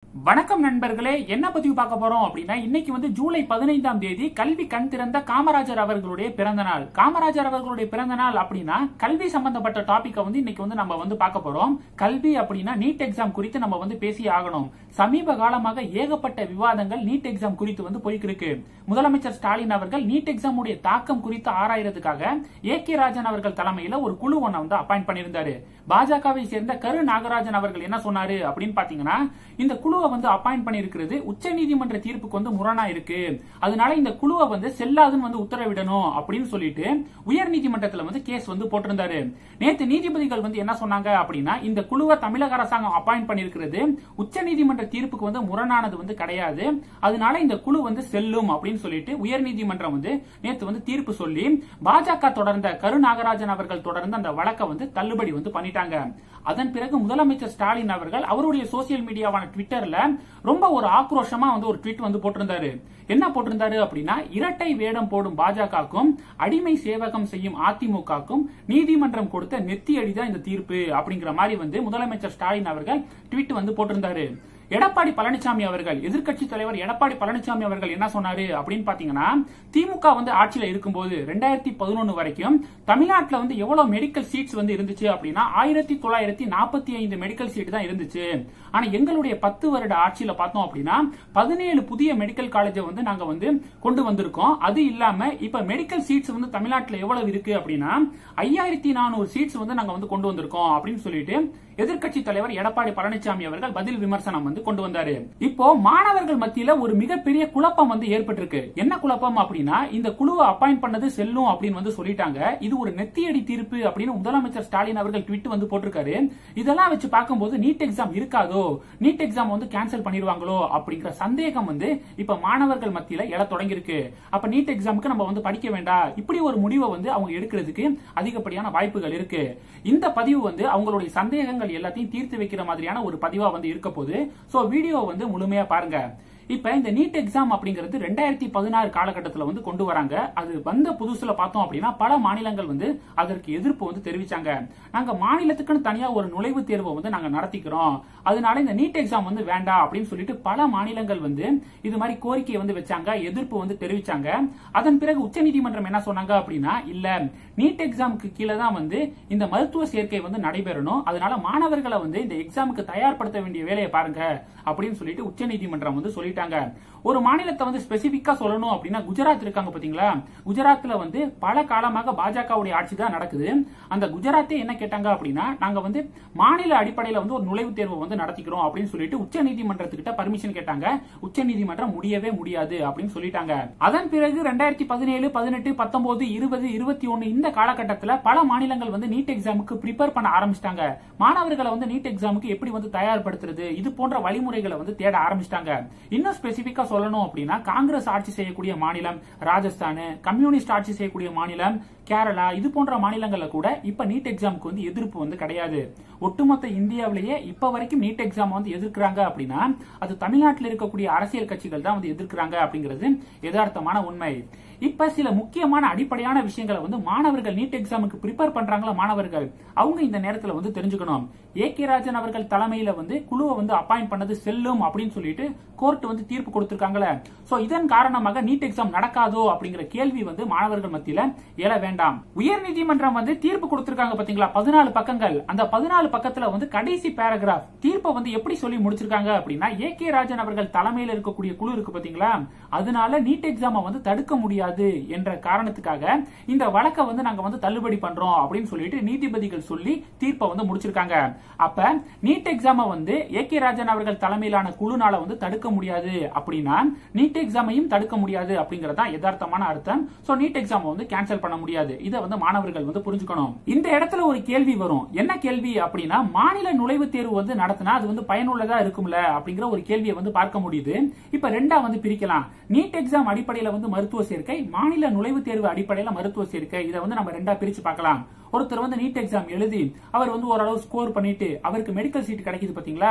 வணக்கம் நண்பர்களே என்ன பதிவு பார்க்க போறோம் அப்படின்னா இன்னைக்கு வந்து ஜூலை பதினைந்தாம் தேதி கல்வி கண் திறந்த காமராஜர் அவர்களுடைய பிறந்த நாள் காமராஜர் அவர்களுடைய பிறந்த நாள் அப்படின்னா கல்வி சம்பந்தப்பட்ட டாபிக்கை வந்து இன்னைக்கு வந்து நம்ம வந்து பார்க்க போறோம் கல்வி அப்படின்னா நீட் எக்ஸாம் குறித்து நம்ம வந்து பேசி ஆகணும் சமீப காலமாக ஏகப்பட்ட விவாதங்கள் நீட் எக்ஸாம் குறித்து வந்து போய்க்கு இருக்கு முதலமைச்சர் ஸ்டாலின் அவர்கள் நீட் எக்ஸாம் உடைய தாக்கம் குறித்து ஆராயறதுக்காக ஏ கே ராஜன் அவர்கள் தலைமையில ஒரு குழு ஒன்றை வந்து அப்பாயிண்ட் பண்ணியிருந்தாரு பாஜகவை சேர்ந்த கரு நாகராஜன் அவர்கள் என்ன சொன்னாரு அப்படின்னு பாத்தீங்கன்னா இந்த குழுவை வந்து அப்பாயிண்ட் பண்ணியிருக்கிறது உச்ச நீதிமன்ற தீர்ப்புக்கு வந்து முரணா இருக்கு அதனால இந்த குழுவை வந்து செல்லாதுன்னு வந்து உத்தரவிடணும் அப்படின்னு சொல்லிட்டு உயர் நீதிமன்றத்துல வந்து கேஸ் வந்து போட்டிருந்தாரு நேத்து நீதிபதிகள் வந்து என்ன சொன்னாங்க அப்படின்னா இந்த குழுவை தமிழக அரசாங்கம் அப்பாயிண்ட் பண்ணியிருக்கிறது உச்ச நீதிமன்ற தீர்ப்புக்கு வந்து முரணானது வந்து கிடையாது அதனால இந்த குழு வந்து செல்லும் அப்படின்னு சொல்லிட்டு உயர் நீதிமன்றம் வந்து நேத்து வந்து தீர்ப்பு சொல்லி பாஜக தொடர்ந்த கரு நாகராஜன் அவர்கள் தொடர்ந்த அந்த வழக்கை வந்து தள்ளுபடி வந்து பண்ணிட்டாங்க அதன் பிறகு முதலமைச்சர் ஸ்டாலின் அவர்கள் அவருடைய சோசியல் மீடியாவான ட்விட்டர்ல ரொம்ப ஒரு ஆக்ரோஷமா வந்து ஒரு ட்வீட் வந்து போட்டிருந்தாரு என்ன போட்டிருந்தாரு அப்படின்னா இரட்டை வேடம் போடும் பாஜகவுக்கும் அடிமை சேவகம் செய்யும் அதிமுகவுக்கும் நீதிமன்றம் கொடுத்த நெத்தி அடிதான் இந்த தீர்ப்பு அப்படிங்கிற மாதிரி வந்து முதலமைச்சர் ஸ்டாலின் அவர்கள் ட்வீட் வந்து போட்டிருந்தாரு எடப்பாடி பழனிசாமி அவர்கள் எதிர்க்கட்சி தலைவர் எடப்பாடி பழனிசாமி அவர்கள் என்ன சொன்னாரு அப்படின்னு பாத்தீங்கன்னா திமுக வந்து ஆட்சியில இருக்கும்போது ரெண்டாயிரத்தி பதினொன்னு வரைக்கும் தமிழ்நாட்டுல வந்து எவ்வளவு மெடிக்கல் சீட்ஸ் வந்து இருந்துச்சு அப்படின்னா ஆயிரத்தி தொள்ளாயிரத்தி நாற்பத்தி ஐந்து மெடிக்கல் சீட் தான் இருந்துச்சு ஆனா எங்களுடைய பத்து வருட ஆட்சியில பார்த்தோம் அப்படின்னா பதினேழு புதிய மெடிக்கல் காலேஜை வந்து நாங்க வந்து கொண்டு வந்திருக்கோம் அது இல்லாம இப்ப மெடிக்கல் சீட்ஸ் வந்து தமிழ்நாட்டுல எவ்வளவு இருக்கு அப்படின்னா ஐயாயிரத்தி நானூறு சீட்ஸ் வந்து நாங்க வந்து கொண்டு வந்திருக்கோம் அப்படின்னு சொல்லிட்டு எதிர்க்கட்சி தலைவர் எடப்பாடி பழனிசாமி அவர்கள் பதில் விமர்சனம் வந்து கொண்டு வந்தாரு இப்போ மாணவர்கள் மத்தியில ஒரு மிகப்பெரிய குழப்பம் வந்து ஏற்பட்டிருக்கு என்ன குழப்பம் அப்படின்னா இந்த குழுவை அப்பாயிண்ட் பண்ணது செல்லும் அப்படின்னு வந்து சொல்லிட்டாங்க இது ஒரு நெத்தியடி தீர்ப்பு அப்படின்னு முதலமைச்சர் ஸ்டாலின் அவர்கள் ட்விட் வந்து போட்டிருக்காரு இதெல்லாம் வச்சு பார்க்கும்போது நீட் எக்ஸாம் இருக்காதோ நீட் எக்ஸாம் வந்து கேன்சல் பண்ணிடுவாங்களோ அப்படிங்கிற சந்தேகம் வந்து இப்ப மாணவர்கள் மத்தியில எழ தொடங்கியிருக்கு அப்ப நீட் எக்ஸாமுக்கு நம்ம வந்து படிக்க வேண்டாம் இப்படி ஒரு முடிவை வந்து அவங்க எடுக்கிறதுக்கு அதிகப்படியான வாய்ப்புகள் இருக்கு இந்த பதிவு வந்து அவங்களுடைய சந்தேகங்கள் எல்லாத்தையும் தீர்த்து வைக்கிற மாதிரியான ஒரு பதிவா வந்து இருக்க போது சோ வீடியோ வந்து முழுமையா பாருங்க இப்ப இந்த நீட் எக்ஸாம் அப்படிங்கிறது ரெண்டாயிரத்தி பதினாறு காலகட்டத்தில் வந்து கொண்டு வராங்க அது வந்த புதுசுல பார்த்தோம் அப்படின்னா பல மாநிலங்கள் வந்து அதற்கு எதிர்ப்பு வந்து தெரிவிச்சாங்க நாங்க மாநிலத்துக்குன்னு தனியா ஒரு நுழைவுத் தேர்வை வந்து நாங்க நடத்திக்கிறோம் அதனால இந்த நீட் எக்ஸாம் வந்து வேண்டாம் அப்படின்னு சொல்லிட்டு பல மாநிலங்கள் வந்து இது மாதிரி கோரிக்கையை வந்து வச்சாங்க எதிர்ப்பு வந்து தெரிவிச்சாங்க அதன் பிறகு உச்சநீதிமன்றம் என்ன சொன்னாங்க அப்படின்னா இல்ல நீட் எக்ஸாமுக்கு கீழே தான் வந்து இந்த மருத்துவ சேர்க்கை வந்து நடைபெறணும் அதனால மாணவர்களை வந்து இந்த எக்ஸாமுக்கு தயார்படுத்த வேண்டிய வேலையை பாருங்க அப்படின்னு சொல்லிட்டு உச்சநீதிமன்றம் வந்து சொல்லிட்டாங்க ஒரு மாநிலத்தை வந்து ஸ்பெசிபிக்கா சொல்லணும் அப்படின்னா குஜராத் இருக்காங்க பாத்தீங்களா குஜராத்ல வந்து பல காலமாக பாஜகவுடைய ஆட்சி தான் நடக்குது அந்த குஜராத்தே என்ன கேட்டாங்க அப்படின்னா நாங்க வந்து மாநில அடிப்படையில வந்து ஒரு நுழைவுத் தேர்வு வந்து நடத்திக்கிறோம் அப்படின்னு சொல்லிட்டு உச்ச நீதிமன்றத்துக்கிட்ட பர்மிஷன் கேட்டாங்க உச்ச நீதிமன்றம் முடியவே முடியாது அப்படின்னு சொல்லிட்டாங்க அதன் பிறகு ரெண்டாயிரத்தி பதினேழு பதினெட்டு பத்தொன்பது இருபது இருபத்தி ஒன்னு இந்த காலகட்டத்தில் பல மாநிலங்கள் வந்து நீட் எக்ஸாமுக்கு ப்ரிப்பேர் பண்ண ஆரம்பிச்சிட்டாங்க மாணவர்களை வந்து நீட் எக்ஸாமுக்கு எப்படி வந்து தயார்படுத்துறது இது போன்ற வழிமுறைகளை வந்து தேட ஆரம்பிச்சிட்டாங்க இன்னும் ஸ்பெசிபிக்கா சொல்லணும் அப்படின்னா காங்கிரஸ் ஆட்சி செய்யக்கூடிய மாநிலம் ராஜஸ்தான் கம்யூனிஸ்ட் ஆட்சி செய்யக்கூடிய மாநிலம் கேரளா இது போன்ற மாநிலங்கள்ல கூட இப்ப நீட் எக்ஸாமுக்கு வந்து எதிர்ப்பு வந்து கிடையாது ஒட்டுமொத்த இந்தியாவிலேயே இப்ப வரைக்கும் நீட் எக்ஸாம் வந்து எதிர்க்கிறாங்க அப்படின்னா அது தமிழ்நாட்டில் இருக்கக்கூடிய அரசியல் கட்சிகள் தான் வந்து எதிர்க்கிறாங்க அப்படிங்கிறது யதார்த்தமான உண்மை இப்ப சில முக்கியமான அடிப்படையான விஷயங்களை வந்து மாணவர்கள் நீட் எக்ஸாமுக்கு ப்ரிப்பேர் பண்றாங்களா மாணவர்கள் அவங்க இந்த நேரத்தில் வந்து தெரிஞ்சுக்கணும் ஏ கே ராஜன் அவர்கள் தலைமையில வந்து குழுவை வந்து அப்பாயிண்ட் பண்ணது செல்லும் அப்படின்னு சொல்லிட்டு கோர்ட் வந்து தீர்ப்பு கொடுத்திருக்காங்களே சோ இதன் காரணமாக நீட் எக்ஸாம் நடக்காதோ அப்படிங்கிற கேள்வி வந்து மாணவர்கள் மத்தியில எழ வேண்டாம் உயர் நீதிமன்றம் வந்து தீர்ப்பு கொடுத்திருக்காங்க பாத்தீங்களா பதினாலு பக்கங்கள் அந்த பதினாலு பக்கத்துல வந்து கடைசி பேராகிராஃப் தீர்ப்பை வந்து எப்படி சொல்லி முடிச்சிருக்காங்க அப்படின்னா ஏ கே ராஜன் அவர்கள் தலைமையில் இருக்கக்கூடிய குழு இருக்கு பாத்தீங்களா அதனால நீட் எக்ஸாமை வந்து தடுக்க முடியாது என்ற காரணத்துக்காக இந்த வழக்கை வந்து நாங்க வந்து தள்ளுபடி பண்றோம் அப்படின்னு சொல்லிட்டு நீதிபதிகள் சொல்லி தீர்ப்பை வந்து முடிச்சிருக்காங்க அப்ப நீட் எக்ஸாமை வந்து ஏ கே ராஜன் அவர்கள் தலைமையிலான குழுனால வந்து தடுக்க முடியாது அப்படின்னா நீட் எக்ஸாமையும் தடுக்க முடியாது அப்படிங்கறதா யதார்த்தமான அர்த்தம் சோ நீட் எக்ஸாம் வந்து கேன்சல் பண்ண முடியாது இதை வந்து மாணவர்கள் வந்து புரிஞ்சுக்கணும் இந்த இடத்துல ஒரு கேள்வி வரும் என்ன கேள்வி அப்படின்னா மாநில நுழைவுத் தேர்வு வந்து நடத்தினா அது வந்து பயனுள்ளதா இருக்கும்ல அப்படிங்கிற ஒரு கேள்வியை வந்து பார்க்க முடியுது இப்ப ரெண்டா வந்து பிரிக்கலாம் நீட் எக்ஸாம் அடிப்படையில வந்து மருத்துவ சேர்க்கை மாநில நுழைவுத் தேர்வு அடிப்படையில மருத்துவ சேர்க்கை இதை வந்து நம்ம ரெண்டா பிரிச்சு பார்க்கலாம் ஒருத்தர் வந்து நீட் எக்ஸாம் எழுதி அவர் வந்து ஓரளவு ஸ்கோர் பண்ணிட்டு அவருக்கு மெடிக்கல் சீட் கிடைக்குது பாத்தீங்களா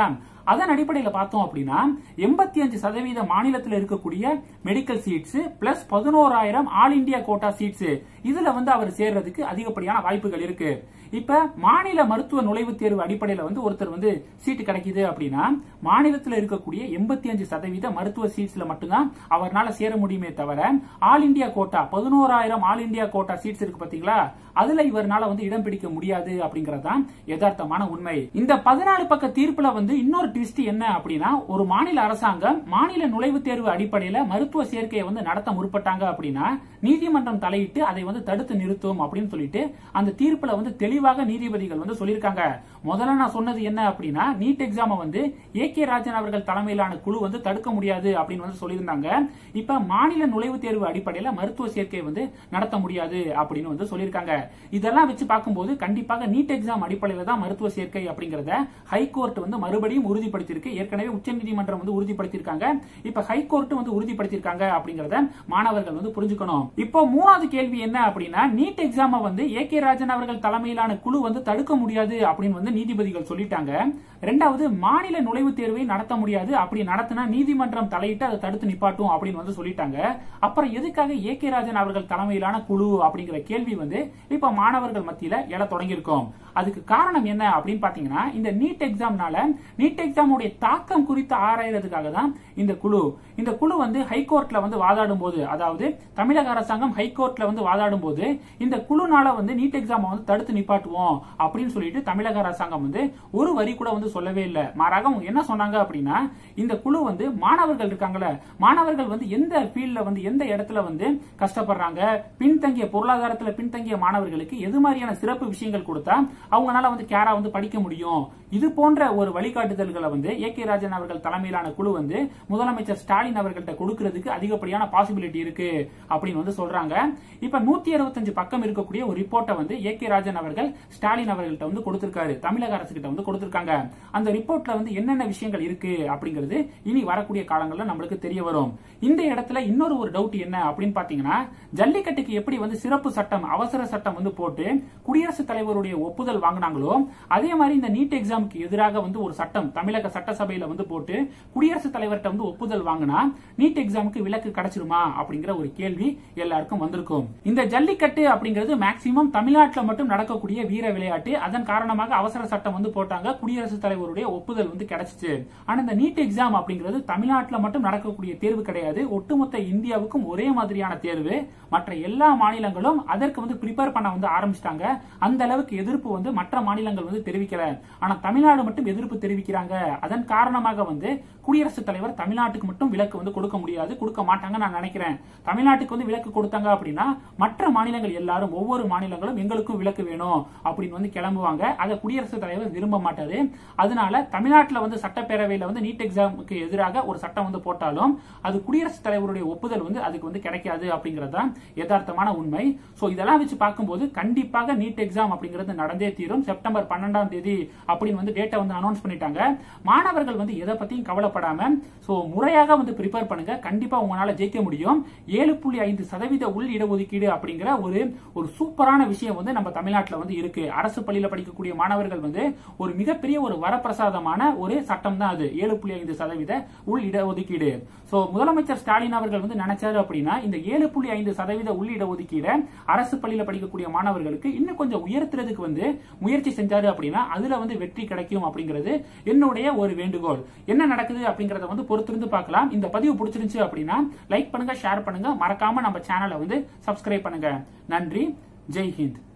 அதன் அடிப்படையில் பார்த்தோம் அப்படின்னா எண்பத்தி அஞ்சு சதவீத மாநிலத்தில் இருக்கக்கூடிய மெடிக்கல் சீட்ஸ் பிளஸ் பதினோராயிரம் ஆல் இந்தியா கோட்டா சீட்ஸ் இதுல வந்து அவர் சேர்றதுக்கு அதிகப்படியான வாய்ப்புகள் இருக்கு இப்ப மாநில மருத்துவ நுழைவுத் தேர்வு அடிப்படையில் வந்து ஒருத்தர் வந்து சீட்டு கிடைக்குது அப்படின்னா மாநிலத்தில் இருக்கக்கூடிய எண்பத்தி அஞ்சு சதவீத மருத்துவ சீட்ஸ்ல மட்டும்தான் அவரால் சேர முடியுமே தவிர ஆல் இந்தியா கோட்டா பதினோராயிரம் ஆல் இந்தியா கோட்டா சீட்ஸ் இருக்கு பாத்தீங்களா அதுல இவரால வந்து இடம் பிடிக்க முடியாது அப்படிங்கறது தான் யதார்த்தமான உண்மை இந்த பதினாலு பக்க தீர்ப்புல வந்து இன்னொரு ட்விஸ்ட் என்ன அப்படின்னா ஒரு மாநில அரசாங்கம் மாநில நுழைவுத் தேர்வு அடிப்படையில மருத்துவ சேர்க்கையை வந்து நடத்த முற்பட்டாங்க அப்படின்னா நீதிமன்றம் தலையிட்டு அதை வந்து தடுத்து நிறுத்தும் அப்படின்னு சொல்லிட்டு அந்த தீர்ப்புல வந்து தெளிவாக நீதிபதிகள் வந்து சொல்லியிருக்காங்க முதல்ல நான் சொன்னது என்ன அப்படின்னா நீட் எக்ஸாம வந்து ஏ கே ராஜன் அவர்கள் தலைமையிலான குழு வந்து தடுக்க முடியாது அப்படின்னு வந்து சொல்லியிருந்தாங்க இப்ப மாநில நுழைவுத் தேர்வு அடிப்படையில மருத்துவ சேர்க்கை வந்து நடத்த முடியாது அப்படின்னு வந்து சொல்லியிருக்காங்க இதெல்லாம் வச்சு பார்க்கும்போது கண்டிப்பாக நீட் எக்ஸாம் அடிப்படையில தான் மருத்துவ சேர்க்கை அப்படிங்கறத ஹைகோர்ட் வந்து மறுபடியும் உறுதிப்படுத்தியிருக்கு ஏற்கனவே உச்சநீதிமன்றம் வந்து உறுதிப்படுத்தியிருக்காங்க இப்ப ஹைகோர்ட் வந்து உறுதிப்படுத்தியிருக்காங்க அப்படிங்கறத மாணவர்கள் வந்து புரிஞ்சுக்கணும் இப்போ மூணாவது கேள்வி என்ன அப்படின்னா நீட் எக்ஸாம வந்து ஏ கே ராஜன் அவர்கள் தலைமையிலான குழு வந்து தடுக்க முடியாது அப்படின்னு வந்து நீதிபதிகள் சொல்லிட்டாங்க ரெண்டாவது மாநில நுழைவுத் தேர்வை நடத்த முடியாது அப்படி நடத்தினா நீதிமன்றம் தலையிட்டு அதை தடுத்து நிப்பாட்டும் அப்படின்னு வந்து சொல்லிட்டாங்க அப்புறம் எதுக்காக ஏ கே ராஜன் அவர்கள் தலைமையிலான குழு அப்படிங்கிற கேள்வி வந்து இப்ப மாணவர்கள் மத்தியில எழ தொடங்கியிருக்கோம் அதுக்கு காரணம் என்ன அப்படின்னு பாத்தீங்கன்னா இந்த நீட் எக்ஸாம்னால நீட் எக்ஸாமுடைய தாக்கம் குறித்து ஆராயறதுக்காக தான் இந்த குழு இந்த குழு வந்து ஹைகோர்ட்ல வந்து வாதாடும் போது அதாவது தமிழக அரசாங்கம் ஹைகோர்ட்ல வந்து வாதாடும் போது இந்த குழுனால வந்து நீட் எக்ஸாம் வந்து தடுத்து நிப்பாட்டுவோம் அப்படின்னு சொல்லிட்டு தமிழக அரசாங்கம் வந்து ஒரு வரி கூட வந்து சொல்லவே இல்லை மாறாக அவங்க என்ன சொன்னாங்க அப்படின்னா இந்த குழு வந்து மாணவர்கள் இருக்காங்கல்ல மாணவர்கள் வந்து எந்த ஃபீல்ட்ல வந்து எந்த இடத்துல வந்து கஷ்டப்படுறாங்க பின்தங்கிய பொருளாதாரத்துல பின்தங்கிய மாணவர்களுக்கு எது மாதிரியான சிறப்பு விஷயங்கள் கொடுத்தா அவங்களால வந்து கேரா வந்து படிக்க முடியும் இது போன்ற ஒரு வழிகாட்டுதல்களை வந்து ஏ கே ராஜன் அவர்கள் தலைமையிலான குழு வந்து முதலமைச்சர் ஸ்டாலின் அவர்கள்ட்ட கொடுக்கறதுக்கு அதிகப்படியான பாசிபிலிட்டி இருக்கு அப்படின்னு வந்து சொல்றாங்க இப்ப நூத்தி அறுபத்தஞ்சு பக்கம் இருக்கக்கூடிய ஒரு ரிப்போர்ட்டை வந்து ஏ கே ராஜன் அவர்கள் ஸ்டாலின் அவர்கள்ட்ட வந்து கொடுத்திருக்காரு தமிழக அரசு கிட்ட வந்து கொடுத்திருக்காங்க அந்த ரிப்போர்ட்ல வந்து என்னென்ன விஷயங்கள் இருக்கு அப்படிங்கிறது இனி வரக்கூடிய காலங்கள்ல நம்மளுக்கு தெரிய வரும் இந்த இடத்துல இன்னொரு ஒரு டவுட் என்ன அப்படின்னு பாத்தீங்கன்னா ஜல்லிக்கட்டுக்கு எப்படி வந்து சிறப்பு சட்டம் அவசர சட்டம் வந்து போட்டு குடியரசுத் தலைவருடைய ஒப்புதல் வாங்கினாங்களோ அதே மாதிரி இந்த நீட் எக்ஸாமுக்கு எதிராக வந்து ஒரு சட்டம் தமிழக சட்டசபையில வந்து போட்டு குடியரசுத் தலைவர்கிட்ட வந்து ஒப்புதல் வாங்கினா நீட் எக்ஸாமுக்கு விலக்கு கிடைச்சிருமா அப்படிங்கிற ஒரு கேள்வி எல்லாருக்கும் வந்திருக்கும் இந்த ஜல்லிக்கட்டு அப்படிங்கிறது மேக்சிமம் தமிழ்நாட்டில் மட்டும் நடக்கக்கூடிய வீர விளையாட்டு அதன் காரணமாக அவசர சட்டம் வந்து போட்டாங்க குடியரசுத் தலைவருடைய ஒப்புதல் வந்து கிடைச்சிச்சு ஆனா இந்த நீட் எக்ஸாம் அப்படிங்கிறது தமிழ்நாட்டில் மட்டும் நடக்கக்கூடிய தேர்வு கிடையாது ஒட்டுமொத்த இந்தியாவுக்கும் ஒரே மாதிரியான தேர்வு மற்ற எல்லா மாநிலங்களும் அதற்கு வந்து ப்ரிப்பேர் பண்ண வந்து ஆரம்பிச்சிட்டாங்க அந்த அளவுக்கு எதிர்ப்பு வந்து மற்ற மாநிலங்கள் வந்து தெரிவிக்கல ஆனா தமிழ்நாடு மட்டும் எதிர்ப்பு தெரிவிக்கிறாங்க அதன் காரணமாக வந்து குடியரசுத் தலைவர் தமிழ்நாட்டுக்கு மட்டும் விலக்கு வந்து கொடுக்க முடியாது கொடுக்க மாட்டாங்க நான் நினைக்கிறேன் தமிழ்நாட்டுக்கு வந்து விலக்கு கொடுத்தாங்க அப்படின்னா மற்ற மாநிலங்கள் எல்லாரும் ஒவ்வொரு மாநிலங்களும் எங்களுக்கும் விலக்கு வேணும் அப்படின்னு வந்து கிளம்புவாங்க அதை குடியரசுத் தலைவர் விரும்ப மாட்டாரு அதனால தமிழ்நாட்டில் வந்து சட்டப்பேரவையில் வந்து நீட் எக்ஸாமுக்கு எதிராக ஒரு சட்டம் வந்து போட்டாலும் அது குடியரசுத் தலைவருடைய ஒப்புதல் வந்து அதுக்கு வந்து கிடைக்காது அப்படிங்கிறது தான் யதார்த்தமான உண்மை சோ இதெல்லாம் வச்சு பார்க்கும்போது கண்டிப்பாக நீட் எக்ஸாம் அப்படிங்கிறது நடந்தே தீரும் செப்டம்பர் பன்னெண்டாம் தேதி அப்படின்னு வந்து டேட்டை வந்து அனௌன்ஸ் பண்ணிட்டாங்க மாணவர்கள் வந்து எதை பத்தியும் கவலைப்படாம சோ முறையாக வந்து ப்ரிப்பேர் பண்ணுங்க கண்டிப்பா உங்களால ஜெயிக்க முடியும் ஏழு புள்ளி ஐந்து சதவீத உள் இடஒதுக்கீடு அப்படிங்கிற ஒரு ஒரு சூப்பரான விஷயம் வந்து நம்ம தமிழ்நாட்டில் வந்து இருக்கு அரசு பள்ளியில படிக்கக்கூடிய மாணவர்கள் வந்து ஒரு மிகப்பெரிய ஒரு வரப்பிரசாதமான ஒரு சட்டம் தான் அது ஏழு புள்ளி ஐந்து சதவீத உள் இடஒதுக்கீடு சோ முதலமைச்சர் ஸ்டாலின் அவர்கள் வந்து நினைச்சாரு அப்படின்னா இந்த ஏழு புள்ளி ஐந்து சதவீத உள் இடஒதுக்கீடை அரசு பள்ளியில படிக்கக்கூடிய மாணவர்களுக்கு இன்னும் கொஞ்சம் உயர்த்துறதுக்கு வந்து முயற்சி செஞ்சாரு அப்படின்னா அதுல வந்து வெற்றி கிடைக்கும் அப்படிங்கிறது என்னுடைய ஒரு வேண்டுகோள் என்ன நடக்குது அப்படிங்கறத வந்து பொறுத்திருந்து பார்க்கலாம் இந்த பதிவு பிடிச்சிருந்துச்சு அப்படின்னா லைக் பண்ணுங்க ஷேர் பண்ணுங்க மறக்காம நம்ம சேனலை வந்து சப்ஸ்கிரைப் பண்ணுங்க நன்றி ஜெய் ஹிந்த்